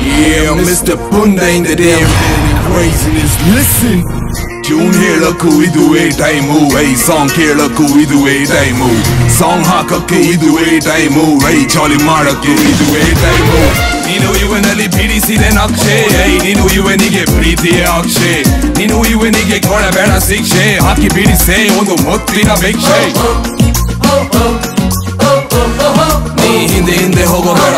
Yeah, Mr. Punda in the damn craziness. Listen. Tune ಹೇಳಕ್ಕೂ ಇದುವೇ time I song ಕೇಳಕ್ಕೂ ಇದುವೇ time song ಹಾಕಕ್ಕೆ ಇದುವೇ ಟೈಮು ಐ ಜಾಲಿ ಮಾಡಕ್ಕೂ ಇದುವೇ ಟೈಮು ನೀನು ಇವನಲ್ಲಿ ಬಿಡಿಸಿದೆ ನಕ್ಷೆ ಐ ನೀನು ಇವನಿಗೆ ಪ್ರೀತಿಯ ಅಕ್ಷೆ ನೀನು ಇವನಿಗೆ ಕೊಡಬೇಡ ಶಿಕ್ಷೆ ಹಾಕಿ ಬಿಡಿಸೆ ಒಂದು ಹೊತ್ತಿನ ಭಿಕ್ಷೆ ನೀ ಹಿಂದೆ ಹಿಂದೆ ಹೋಗೋಬೇಡ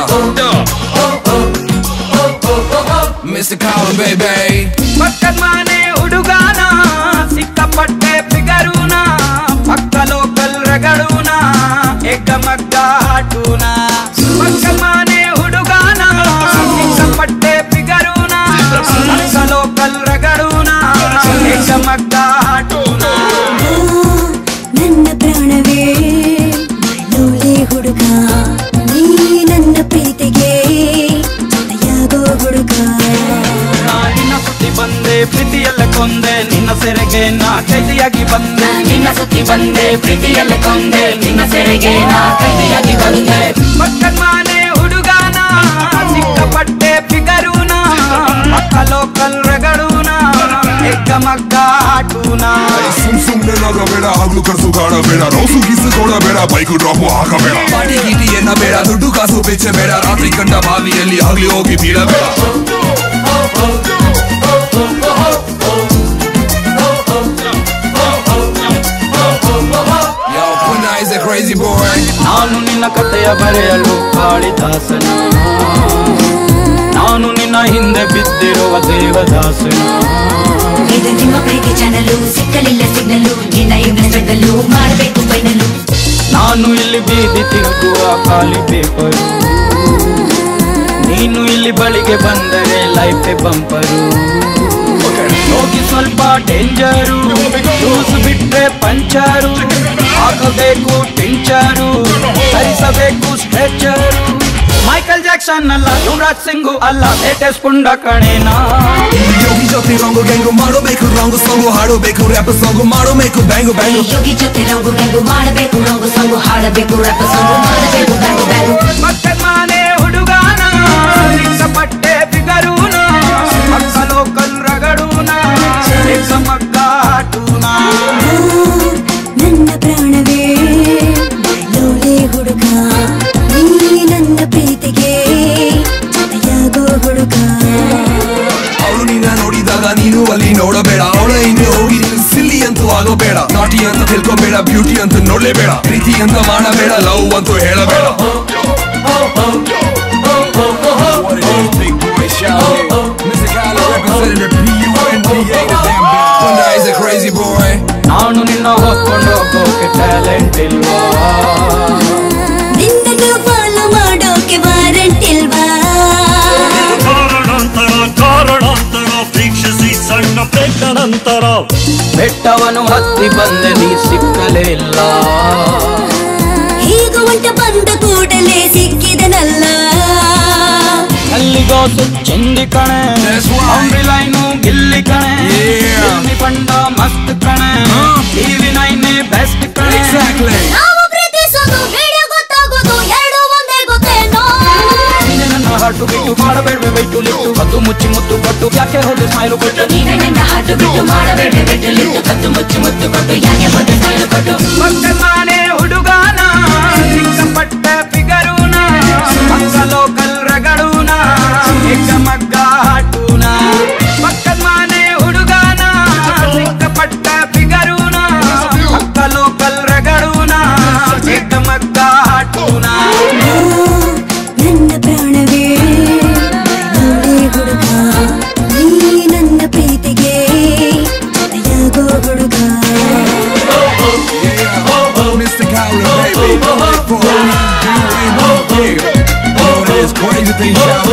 ಮಿಸ್ಟರ್ ಕಾಲ್ ಬೇಬೇ ಪಕ್ಕದ ಮನೆ ಹುಡುಗಾನ ಸಿಕ್ಕಾಪಟ್ಟೆ ಫಿಗರೂನ ಪಕ್ಕ ಲೋಕಲ್ ರಗಡೂನ ಎಗ್ಗ ಮಗ್ಗ ಆಟೂನ ಪಕ್ಕದ ಮನೆ ಹುಡುಗಾನ ಸಿಕ್ಕಾಪಟ್ಟೆ ಫಿಗರೂನ ಪಕ್ಕ ಲೋಕಲ್ ರಗಡೂನ ಎಗ್ಗ ಮಗ್ಗ ಆಟೂನ ನನ್ನ ಪ್ರಾಣವೇ ಲೋಲೆ ಹುಡುಗ ನೀ ನನ್ನ ಪ್ರೀತಿಗೆ ಜೊತೆಯಾಗೋ ಹುಡುಗ ನಿನ್ನ ಸುತ್ತಿ ಬಂದೆ ಪ್ರೀತಿಯಲ್ಲ ಕೊಂದೆ ನಿನ್ನ ಸೆರೆಗೆ ನಾ ಕೈದಿಯಾಗಿ ಬಂದೆ ನಿನ್ನ ಸುತ್ತಿ ಬಂದೆ ಪ್ರೀತಿಯಲ್ಲ ಕೊಂದೆ ನಿನ್ನ ಸೆರೆಗೆ ನಾ ಕೈದಿಯಾಗಿ ಬಂದೆ ಪಕ್ಕದ ಮನೆ ಹುಡುಗಾನ ಸಿಕ್ಕಾಪಟ್ಟೆ ಫಿಗರೂನ ಪಕ್ಕ ಲೋಕಲ್ ರಗಡೂನ ಎಗ್ಗ ಮಗ್ಗ ಆಟೂನ ಸುಮ್ ಸುಮ್ನೆ ನಗಬೇಡ ಹಗ್ಲು ಕರ್ಸು ಕಾಡಬೇಡ ರೋಸು ಗಿಸು ಕೊಡಬೇಡ ಬೈಕು ಡ್ರಾಪು ಹಾಕಬೇಡ ಪಾಟಿ ಗೀಟಿ ಎನ್ನ ಬೇಡ ದುಡ್ಡು ಕಾಸು ಬೇಡ ರಾತ್ರಿ ಕಂಡ ಬಾವಿಯಲ್ಲಿ ಆಗ್ಲಿ ಹೋಗಿ ಬೀಳಬೇಡ Yo, Puna is a crazy boy. ನಾನು ನಿನ್ನ ಕಥೆಯ ಬರೆಯಲು ಕಾಳಿದಾಸನ ನಾನು ನಿನ್ನ ಹಿಂದೆ ಬಿದ್ದಿರುವ ದೇವದಾಸನ ಇದು ನಿಮ್ಮ ಪ್ರೀತಿ ಚಾನಲು ಸಿಕ್ಕಲಿಲ್ಲ ಸಿಗ್ನಲು ನಿನ್ನ ಇನ್ವೆಸ್ಟ್ಮೆಂಟಲ್ಲೂ ಮಾಡಬೇಕು ಫೈನಲು ನಾನು ಇಲ್ಲಿ ಬೀದಿ ತಿರುಗುವ ಖಾಲಿ ಪೇಪರು ನೀನು ಇಲ್ಲಿ ಬಳಿಗೆ ಬಂದರೆ ಲೈಫ್ ಬಂಪರು ಹೋಗಿ ಸ್ವಲ್ಪ ಡೇಂಜರು ಜ್ಯೂಸ್ ಬಿಟ್ರೆ ಪಂಚರು ಹಾಕಬೇಕು ಟಿಂಚರು ಧರಿಸಬೇಕು ಸ್ಟ್ರೆಚರು ಮೈಕಲ್ ಜಾಕ್ಸನ್ ಅಲ್ಲ ಯುವರಾಜ್ ಸಿಂಗು ಅಲ್ಲ ಲೇಟೆಸ್ಟ್ ಪುಂಡ ಕಣೇನಾ ಯೋಗಿ ಜೊತೆ ರಂಗು ಗ್ಯಾಂಗು ಮಾಡಬೇಕು ರಂಗು ಸಾಂಗು ಹಾಡಬೇಕು ರ್ಯಾಪ್ ಸಾಂಗು ಮಾಡಬೇಕು ಬ್ಯಾಂಗು ಬ್ಯಾಂಗು ಯೋಗಿ ಜೊತೆ ರಂಗು ಬ್ಯಾಂಗು ಮಾಡಬೇಕು ರಂಗು ಸಾಂಗು ಹಾಡಬೇಕು ರಪ್ಪ ಸಾಂಗು ಮಾಡಬೇಕು ಬ್ಯಾಂಗು ಬ್ಯಾಂಗು ಮತ್ತೆ ಮನೆ ಹುಡುಗಾನ ಸಿಕ್ಕಪಟ್ಟೆ ಬಿಗರೂನ ಮಕ್ಕ ಲೋಕಲ್ ರಗಡೂನ ಸಿಕ್ಕ ಮಕ್ಕ ಆಟೂನ ನನ್ನ ಪ್ರಾಣವೇ ಲೋಲೆ ಹುಡುಗ ನೀ ನನ್ನ ಪ್ರೀತಿಗೆ ಜೊತೆಯಾಗೋ ಹುಡುಗ ಅವಳು ನಿನ್ನ ನೋಡಿದಾಗ ನೀನು ಅಲ್ಲಿ ನೋಡಬೇಡ ಅವಳ ಹಿಂದೆ ಹೋಗಿ ನೀನು ಸಿಲ್ಲಿ ಅಂತೂ ಆಗೋಬೇಡ ನಾಟಿ ಅಂತ ತಿಳ್ಕೊಬೇಡ ಬ್ಯೂಟಿ ಅಂತ ನೋಡ್ಲೇಬೇಡ ಪ್ರೀತಿ ಅಂತ ಮಾಡಬೇಡ ಲವ್ ಅಂತೂ ಹೇಳಬೇಡ Crazy boy. ನಾನು ನಿನ್ನ ಹೊತ್ಕೊಂಡು ಹೋಗೋಕೆ ಟ್ಯಾಲೆಂಟ್ ಇಲ್ವಾ ನಿನ್ನನ್ನು ಫಾಲೋ ಮಾಡೋಕೆ ವಾರಂಟ್ ಇಲ್ವಾ ಕಾರಣಾಂತರ ಕಾರಣಾಂತರ ಪ್ರೀಕ್ಷಿಸಿ ಸಣ್ಣ ಪೆಟ್ಟ ನಂತರ ಬೆಟ್ಟವನು ಹತ್ತಿ ಬಂದೆ ನೀ ಸಿಕ್ಕಲೇ ಇಲ್ಲ ಹೀಗೂ ಒಂಟ ಬಂದ ಕೂಡಲೇ ಸಿಕ್ಕಿದನಲ್ಲ ಅಲ್ಲಿಗೋಸು ಚೆಂದಿ ಕಣೆ That's right. ಅಂಬ್ರಿ ಲೈನು ಗಿಲ್ಲಿ ಕಣೆ Yeah. ಡಿಸ್ನಿ ಪಂಡ ಮಸ್ತ್ ಕಣೆ ಟಿವಿ ನೈನೆ ಬೆಸ್ಟ್ ಕಣೆ Exactly. ನಾವು ಪ್ರೀತಿಸೋದು ವಿಡಿಯೋ ಗೊತ್ತಾಗೋದು ಎರಡು ಒಂದೇ ಗೊತ್ತೇನೋ ನೀನೆ ನನ್ನ ಹಾಟು ಬಿಟ್ಟು ಮಾಡಬೇಡ್ವೆ ಬೈಟು ಲಿಟ್ಟು ಕದ್ದು ಮುಚ್ಚಿ ಮುತ್ತು ಕೊಟ್ಟು ಯಾಕೆ ಹೋದು ಸ್ಮೈಲು ಕೊಟ್ಟು ನೀನೆ ನನ್ನ ಹಾಟು ಬಿಟ್ಟು ಮಾಡಬೇಡ ಬಿಟ್ಟಲಿಟ್ಟು ಕತ್ತು ಮುಚ್ಚಿ ಮುತ್ತು ಕೊಟ್ಟು ಯಾಕೆ ಬಂದು ಸ್ಮೈಲು ಕೊಟ್ಟು ಪಕ್ಕ ಮನೆ ಹುಡುಗಾನ ಸಿಕ್ಕಪಟ್ಟ ಫಿಗರೂನ ಪಕ್ಕ ಲೋಕಲ್ ರಗಡೂನ ಎಗ್ಗ ಮಗ್ಗ ಹಾಟೂನ ಪಕ್ಕದ ಮನೆ ಹುಡುಗಾನ ಸಿಕ್ಕಪಟ್ಟ ಫಿಗರೂನ ಪಕ್ಕ ಲೋಕಲ್ ರಗಡೂನ ಎಗ್ಗ ಮಗ್ಗ ಹಾಟೂನ ನನ್ನ ಪ್ರಾಣವೇ ಲೋಲೆ ಹುಡುಗ ನೀ ನನ್ನ ಪ್ರೀತಿಗೆ ಜೊತೆಯಾಗೋ ಹುಡುಗ Mr. Cowley, baby. For all you do and you give. All this crazy thing, shout